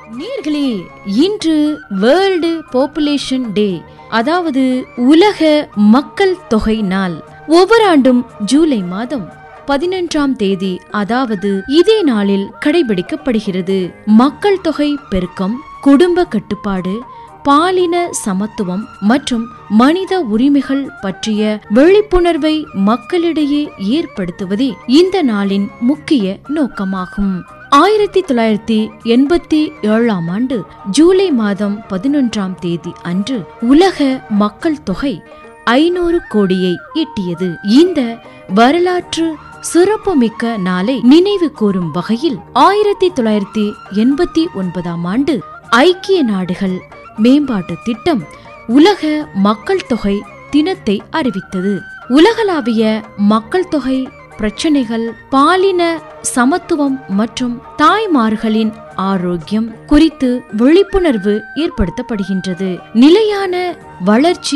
நேர்களே இன்று world population டே அதாவது உலக மக்கள் தொகை நாள் ஒவ்வொரு ஆண்டும் ஜூலை மாதம் பதினொன்றாம் தேதி அதாவது இதே நாளில் கடைபிடிக்கப்படுகிறது மக்கள் தொகை பெருக்கம் குடும்ப கட்டுப்பாடு பாலின சமத்துவம் மற்றும் மனித உரிமைகள் பற்றிய விழிப்புணர்வை மக்களிடையே ஏற்படுத்துவதே இந்த நாளின் முக்கிய நோக்கமாகும் ஆயிரத்தி தொள்ளாயிரத்தி எண்பத்தி ஏழாம் ஆண்டு ஜூலை மாதம் பதினொன்றாம் தேதி அன்று உலக மக்கள் தொகை ஐநூறு கோடியை எட்டியது இந்த வரலாற்று சிறப்புமிக்க நாளை நினைவு கூறும் வகையில் ஆயிரத்தி தொள்ளாயிரத்தி எண்பத்தி ஒன்பதாம் ஆண்டு ஐக்கிய நாடுகள் மேம்பாட்டு திட்டம் உலக மக்கள் தொகை தினத்தை அறிவித்தது உலகளாவிய மக்கள் தொகை பிரச்சனைகள் பாலின சமத்துவம் மற்றும் தாய்மார்களின் ஆரோக்கியம் குறித்து விழிப்புணர்வு ஏற்படுத்தப்படுகின்றது நிலையான வளர்ச்சி